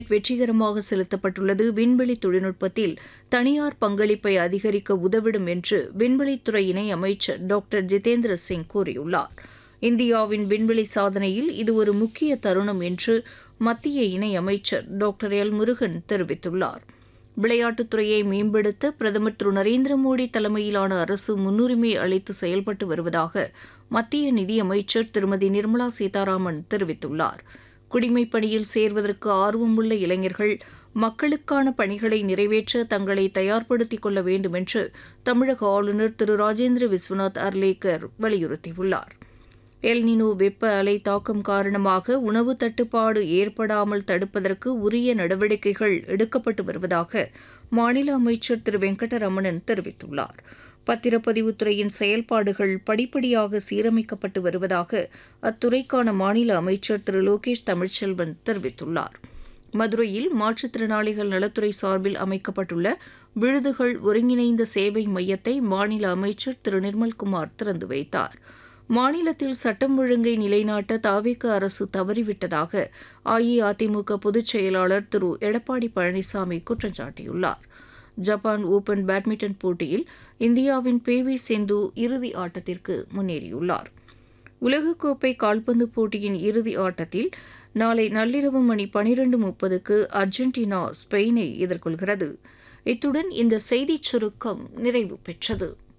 வெற்றிகரமாக செலுத்தப்பட்டுள்ளது விண்வெளி தொழில்நுட்பத்தில் தனியார் பங்களிப்பை அதிகரிக்க உதவிடும் என்று விண்வெளித்துறை இணை அமைச்சர் டாக்டர் ஜிதேந்திர சிங் கூறியுள்ளார் இந்தியாவின் விண்வெளி சாதனையில் இது ஒரு முக்கிய தருணம் என்று மத்திய இணை அமைச்சர் டாக்டர் எல் முருகன் தெரிவித்துள்ளார் விளையாட்டுத்துறையை மேம்படுத்த பிரதமர் திரு நரேந்திர மோடி தலைமையிலான அரசு முன்னுரிமை அளித்து செயல்பட்டு வருவதாக மத்திய நிதியமைச்சர் திருமதி நிர்மலா சீதாராமன் தெரிவித்துள்ளார் குடிமைப் பணியில் சேர்வதற்கு ஆர்வமுள்ள இளைஞர்கள் மக்களுக்கான பணிகளை நிறைவேற்ற தங்களை தயார்படுத்திக் கொள்ள வேண்டும் என்று தமிழக ஆளுநர் திரு ராஜேந்திர விஸ்வநாத் அர்லேக்கர் வலியுறுத்தியுள்ளார் எல்னினோ வெப்ப அலை தாக்கம் காரணமாக உணவு தட்டுப்பாடு ஏற்படாமல் தடுப்பதற்கு உரிய நடவடிக்கைகள் எடுக்கப்பட்டு வருவதாக மாநில அமைச்சர் திரு வெங்கடரமணன் தெரிவித்துள்ளார் பத்திரப்பதிவுத்துறையின் செயல்பாடுகள் படிப்படியாக சீரமைக்கப்பட்டு வருவதாக அத்துறைக்கான மாநில அமைச்சர் திரு லோகேஷ் தமிழ்ச்செல்வன் தெரிவித்துள்ளார் மதுரையில் மாற்றுத்திறனாளிகள் நலத்துறை சார்பில் அமைக்கப்பட்டுள்ள விழுதுகள் ஒருங்கிணைந்த சேவை மையத்தை மாநில அமைச்சர் திரு நிர்மல்குமார் திறந்து வைத்தார் மாநிலத்தில் சட்டம் ஒழுங்கை நிலைநாட்ட தாவேக அரசு தவறிவிட்டதாக அஇஅதிமுக பொதுச் செயலாளர் திரு எடப்பாடி பழனிசாமி குற்றம் சாட்டியுள்ளார் ஜப்பான் ஓபன் பேட்மிண்டன் போட்டியில் இந்தியாவின் பி வி சிந்து இறுதி ஆட்டத்திற்கு முன்னேறியுள்ளார் உலகக்கோப்பை கால்பந்து போட்டியின் இறுதி ஆட்டத்தில் நாளை நள்ளிரவு மணி பனிரெண்டு முப்பதுக்கு அர்ஜென்டினா ஸ்பெயினை எதிர்கொள்கிறது இத்துடன் இந்த செய்திச் சுருக்கம் நிறைவு பெற்றது